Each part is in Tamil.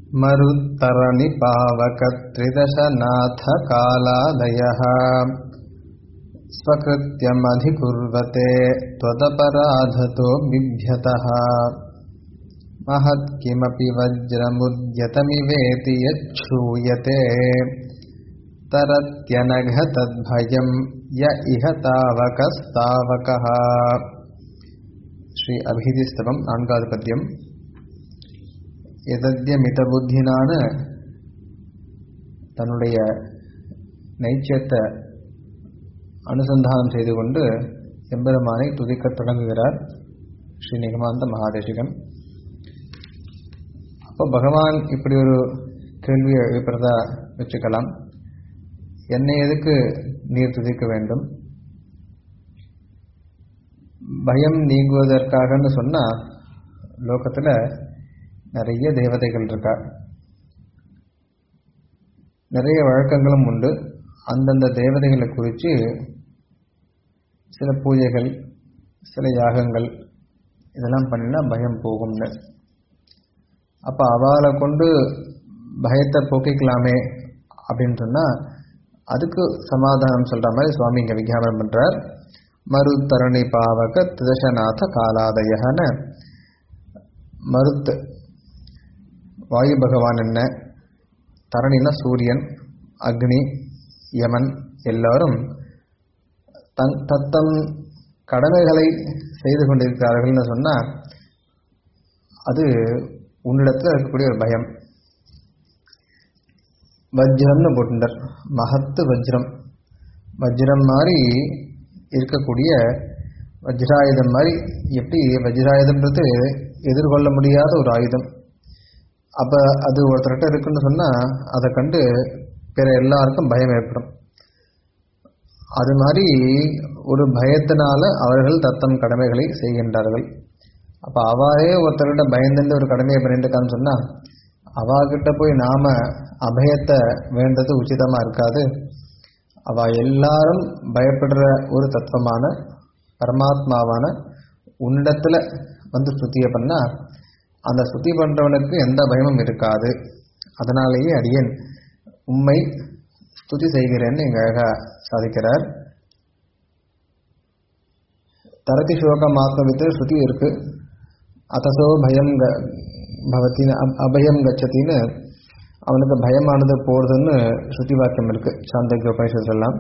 मरुत्तरनिपावकत्रिदशनाथकालादयः स्वकृत्यमधिकुर्वते त्वदपराधतो बिभ्यतः महत् किमपि वज्रमुद्यतमिवेति यच्छूयते तरत्यनघ तद्भयं य इह तावकस्तावकः ஸ்ரீ அபிதிஸ்தவம் நான்காவது பத்தியம் எதத்திய புத்தினான தன்னுடைய நைச்சியத்தை அனுசந்தானம் செய்து கொண்டு எம்பெருமானை துதிக்கத் தொடங்குகிறார் ஸ்ரீ நிகமாந்த மகாதேசிகன் அப்போ பகவான் இப்படி ஒரு கேள்வியை எழுப்புறதா வச்சுக்கலாம் என்னை எதுக்கு நீர் துதிக்க வேண்டும் பயம் நீங்குவதற்காகன்னு சொன்னால் லோகத்தில் நிறைய தேவதைகள் இருக்கா நிறைய வழக்கங்களும் உண்டு அந்தந்த தேவதைகளை குறித்து சில பூஜைகள் சில யாகங்கள் இதெல்லாம் பண்ணினா பயம் போகும்னு அப்போ அவளை கொண்டு பயத்தை போக்கிக்கலாமே அப்படின்னு சொன்னால் அதுக்கு சமாதானம் சொல்கிற மாதிரி சுவாமி இங்கே விஞ்ஞாபனம் பண்ணுறார் மருத்தரணி பாவக திதசநாத காலாதயன மருத்து வாயு பகவான் என்ன தரணினா சூரியன் அக்னி யமன் எல்லாரும் தன் தத்தம் கடமைகளை செய்து கொண்டிருக்கிறார்கள்னு சொன்னால் அது உன்னிடத்தில் இருக்கக்கூடிய ஒரு பயம் வஜ்ரம்னு போட்டுட்டார் மகத்து வஜ்ரம் வஜ்ரம் மாதிரி இருக்கக்கூடிய வஜ்ராயுதம் மாதிரி எப்படி வஜ்ராயுதம்ன்றது எதிர்கொள்ள முடியாத ஒரு ஆயுதம் அப்போ அது ஒருத்தர்கிட்ட இருக்குன்னு சொன்னால் அதை கண்டு பிற எல்லாருக்கும் பயம் ஏற்படும் அது மாதிரி ஒரு பயத்தினால அவர்கள் தத்தம் கடமைகளை செய்கின்றார்கள் அப்போ அவாவே ஒருத்தர்கிட்ட பயந்துட்டு ஒரு கடமையை பண்ணிட்டுருக்கான்னு சொன்னால் அவாகிட்ட போய் நாம அபயத்தை வேண்டது உச்சிதமாக இருக்காது அவ எல்லாரும் பயப்படுற ஒரு தத்துவமான பரமாத்மாவான உன்னிடத்தில் வந்து ஸ்துதியை பண்ணால் அந்த ஸ்துதி பண்ணுறவனுக்கு எந்த பயமும் இருக்காது அதனாலேயே அடியன் உண்மை ஸ்துதி செய்கிறேன்னு எங்கள் அழகாக சாதிக்கிறார் தரதி சோகம் ஆத்மவித்து ஸ்ருதி இருக்கு அத்தசோ பயம் க பவத்தின்னு அபயம் கச்சத்தின்னு அவனுக்கு பயமானது போகிறதுன்னு ஸ்ருதி வாக்கியம் இருக்கு சாந்தகிய உபனிஷத்து எல்லாம்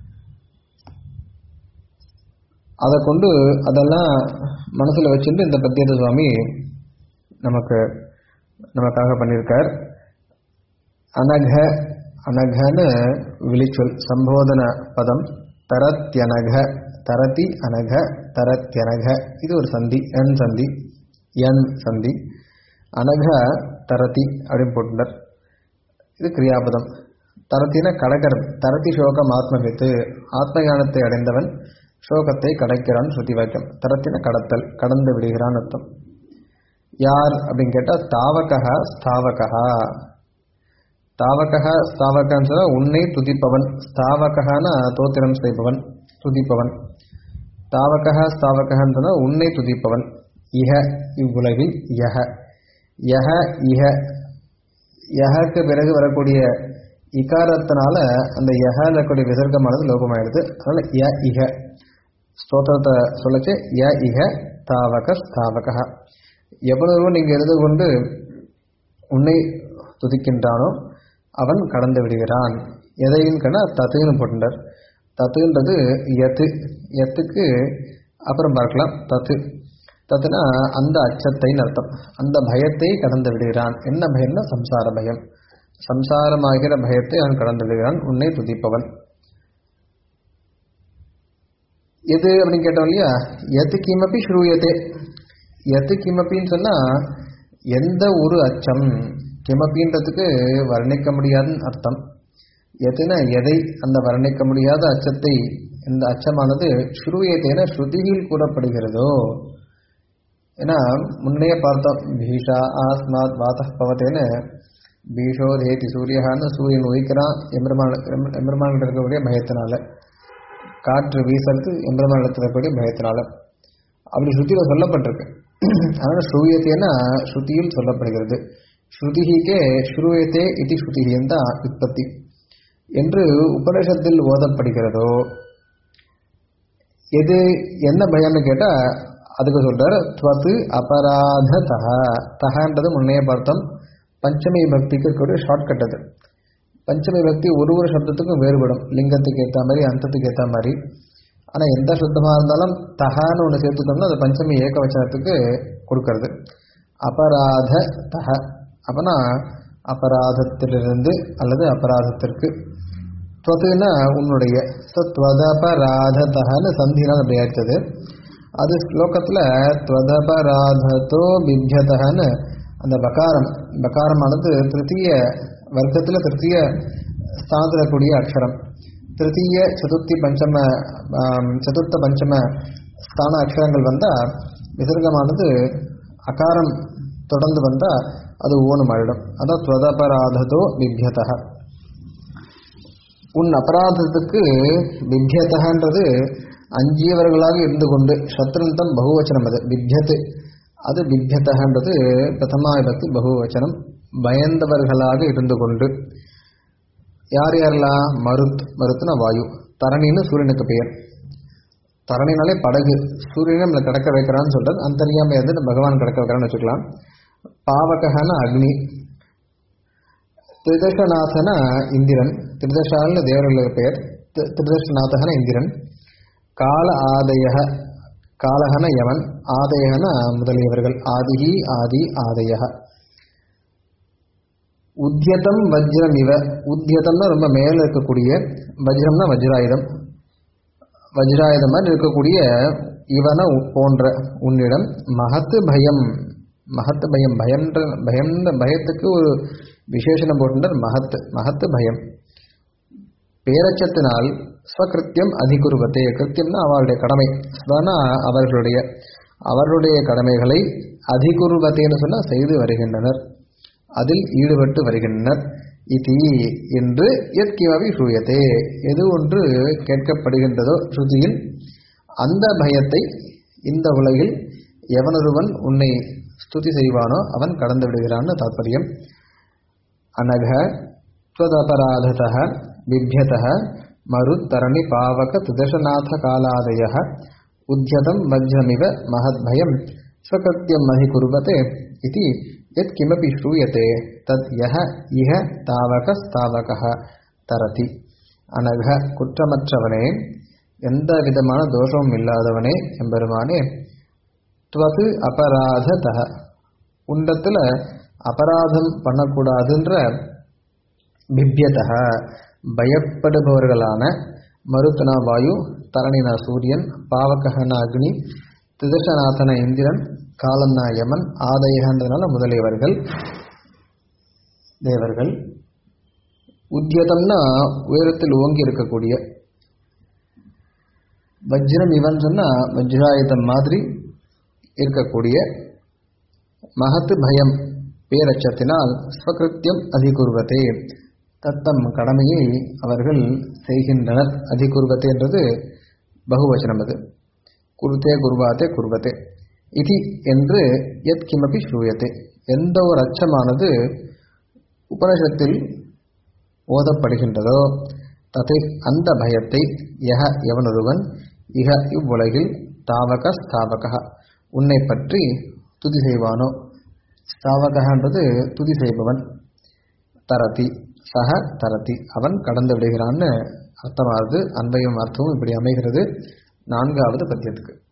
அதை கொண்டு அதெல்லாம் மனசில் வச்சுட்டு இந்த பத்தியத்தை சுவாமி நமக்கு நமக்காக பண்ணியிருக்கார் அனக அனகன்னு விழிச்சொல் சம்போதன பதம் தரத்யனக தரதி அனக தரத்யனக இது ஒரு சந்தி என் சந்தி என் சந்தி அனக தரதி அப்படின்னு போட்டுட்டார் இது கிரியாபதம் தரத்தின கடகர் தரத்தி சோகம் ஆத்மவித்து ஆத்ம ஞானத்தை அடைந்தவன் சோகத்தை கடக்கிறான் ஸ்ருதி வாக்கியம் தரத்தின கடத்தல் கடந்து விடுகிறான் அர்த்தம் யார் அப்படின்னு கேட்டால் தாவகா ஸ்தாவகா தாவகா ஸ்தாவகான்னு சொன்னால் உன்னை துதிப்பவன் ஸ்தாவகான தோத்திரம் செய்பவன் துதிப்பவன் தாவகா ஸ்தாவகான்னு சொன்னால் உன்னை துதிப்பவன் இஹ இவ்வுலகில் யஹ யஹ இஹ யஹக்கு பிறகு வரக்கூடிய இகாரத்தினால அந்த யஹல இருக்கக்கூடிய விசர்க்கமானது லோபமாயிடுது அதனால ய இஹ ஸ்தோத்திரத்தை சொல்லச்சு ய இஹ தாவக ஸ்தாவக எவ்வளவு நீங்கள் இருந்து கொண்டு உன்னை துதிக்கின்றானோ அவன் கடந்து விடுகிறான் எதையும் கண்ணா தத்துன்னு போட்டுட்டார் தத்துன்றது எத்து எத்துக்கு அப்புறம் பார்க்கலாம் தத்து தத்துனா அந்த அச்சத்தைன்னு அர்த்தம் அந்த பயத்தை கடந்து விடுகிறான் என்ன பயம்னா சம்சார பயம் சம்சாரமாகிற பயத்தை அவன் கடந்து விடுகிறான் உன்னை துதிப்பவன் எது அப்படின்னு கேட்டோம் இல்லையா எது கிமப்பி ஸ்ரூயத்தே எது கிமப்பின்னு சொன்னா எந்த ஒரு அச்சம் கிமப்பின்றதுக்கு வர்ணிக்க முடியாதுன்னு அர்த்தம் எதுனா எதை அந்த வர்ணிக்க முடியாத அச்சத்தை இந்த அச்சமானது ஸ்ரூயத்தேன ஸ்ருதியில் கூறப்படுகிறதோ ஏன்னா முன்னே பார்த்தோம் பீஷா ஆஸ்மாத் வாத பவத்தேன்னு பீஷோ தேதி சூரியகான்னு சூரியன் உதிக்கிறான் எம்பெருமான எம்பெருமான்கிட்ட இருக்கக்கூடிய பயத்தினால காற்று வீசறது எம்பெருமானிடத்தில் இருக்கக்கூடிய பயத்தினால அப்படி ஸ்ருதியில் சொல்லப்பட்டிருக்கு அதனால் ஸ்ரூயத்தேன்னா ஸ்ருதியில் சொல்லப்படுகிறது ஸ்ருதிகே ஸ்ரூயத்தே இது ஸ்ருதிகி என்ற உற்பத்தி என்று உபனிஷத்தில் ஓதப்படுகிறதோ எது என்ன பயம்னு கேட்டால் அதுக்கு சொல்றார் துவத்து அபராத தக தகன்றது முன்னைய பார்த்தோம் பஞ்சமி பக்திக்கு இருக்கக்கூடிய ஷார்ட்கட் அது பஞ்சமி பக்தி ஒரு ஒரு சப்தத்துக்கும் வேறுபடும் லிங்கத்துக்கு ஏற்ற மாதிரி அந்தத்துக்கு ஏற்ற மாதிரி ஆனால் எந்த சப்தமாக இருந்தாலும் தகான்னு ஒன்று சேர்த்துட்டோம்னா அது பஞ்சமி ஏகவச்சனத்துக்கு கொடுக்கறது அபராத தக அப்பனா அபராதத்திலிருந்து அல்லது அபராதத்திற்கு துவதுன்னா உன்னுடைய ஸோ துவதபராதத்தகன்னு சந்தினால் அப்படி ஆயிடுச்சது அது ஸ்லோகத்தில் துவதபராதத்தோ பிப்யதகன்னு அந்த பகாரம் பகாரமானது திருத்தீய வர்க்கத்தில் திருத்தீய ஸ்தானத்தில் கூடிய அக்ஷரம் திருத்தீய சதுர்த்தி பஞ்சம சதுர்த்த பஞ்சம ஸ்தான அக்ஷரங்கள் வந்தால் விசர்க்கமானது அகாரம் தொடர்ந்து வந்தால் அது ஓணும் ஆயிடும் அதான் துவதபராதத்தோ பிப்யதக உன் அபராதத்துக்கு பிப்யத்தகன்றது அஞ்சியவர்களாக இருந்து கொண்டு சத்ருந்தம் பகுவச்சனம் அது பிப்யத்து அது பிப்யத்தகன்றது பிரதமா விபக்தி பகுவச்சனம் பயந்தவர்களாக இருந்து கொண்டு யார் யாரெல்லாம் மருத் மருத்துனா வாயு தரணின்னு சூரியனுக்கு பெயர் தரணினாலே படகு சூரியனை நம்மளை கடக்க வைக்கிறான்னு சொல்றது அந்தரியாமை வந்து பகவான் கடக்க வைக்கிறான்னு வச்சுக்கலாம் பாவகன அக்னி திரிதர்ஷநாதன இந்திரன் திரிதர்ஷால்னு தேவர்களுக்கு பெயர் திரிதர்ஷநாதகன இந்திரன் கால ஆதய காலகன யவன் ஆதயகன முதலியவர்கள் ஆதிகி ஆதி ஆதய உத்தியதம் வஜ்ரம் இவ உத்தியதம்னா ரொம்ப மேல இருக்கக்கூடிய வஜ்ரம்னா வஜ்ராயுதம் வஜ்ராயுதம் மாதிரி இருக்கக்கூடிய இவன போன்ற உன்னிடம் மகத்து பயம் மகத்து பயம் பயன்ற பயந்த பயத்துக்கு ஒரு விசேஷனம் போட்டுட்டார் மகத்து மகத்து பயம் பேரச்சத்தினால் ஸ்வகிருத்தியம் அதிகுருவத்தே கிருத்தியம்னா அவருடைய கடமை ஸ்வனா அவர்களுடைய அவர்களுடைய கடமைகளை அதிகுருவத்தேன்னு சொன்னால் செய்து வருகின்றனர் அதில் ஈடுபட்டு வருகின்றனர் இதி என்று எத்கிமவி சூயத்தே எது ஒன்று கேட்கப்படுகின்றதோ ஸ்ருதியில் அந்த பயத்தை இந்த உலகில் எவனொருவன் உன்னை ஸ்துதி செய்வானோ அவன் கடந்து விடுகிறான்னு தாற்பயம் அனக त्वदपराधतः बिभ्यतः मरुत्तरणि पावक त्रिदशनाथकालादयः उद्यतं वज्रमिव महद्भयं स्वकृत्यम् अधिकुर्वते इति यत्किमपि श्रूयते तत् यः इह तावकस्तावकः தரதி அனக குற்றமற்றவனே எந்த விதமான தோஷமும் இல்லாதவனே எம்பெருமானே துவது அபராததக உண்டத்தில் அபராதம் பண்ணக்கூடாதுன்ற பிப்யதக பயப்படுபவர்களான மருத்தனா வாயு தரணினா சூரியன் பாவகன அக்னி திதர்ஷநாதன இந்திரன் காலன்னா யமன் ஆதயன்றதுனால முதலியவர்கள் தேவர்கள் உத்தியதம்னா உயரத்தில் ஓங்கி இருக்கக்கூடிய வஜ்ரம் இவன் சொன்னா வஜ்ராயுதம் மாதிரி இருக்கக்கூடிய மகத்து பயம் பேரச்சத்தினால் ஸ்வகிருத்தியம் அதிகுர்வத்தே தத்தம் கடமையை அவர்கள் செய்கின்றனர் அதிகுர்வத்தே என்றது பகுவச்சனம் அது குருத்தே குருவாத்தே குர்வத்தே இதி என்று எத் கிமபி ஸ்ரூயத்தே எந்த ஒரு அச்சமானது உபனிஷத்தில் ஓதப்படுகின்றதோ ததை அந்த பயத்தை யக எவனொருவன் இக இவ்வுலகில் தாவக ஸ்தாவக உன்னை பற்றி துதி செய்வானோ ஸ்தாவகன்றது துதி செய்பவன் தரதி சக தரதி அவன் கடந்து விடுகிறான்னு அர்த்தமாகுது அன்பையும் அர்த்தமும் இப்படி அமைகிறது நான்காவது பத்தியத்துக்கு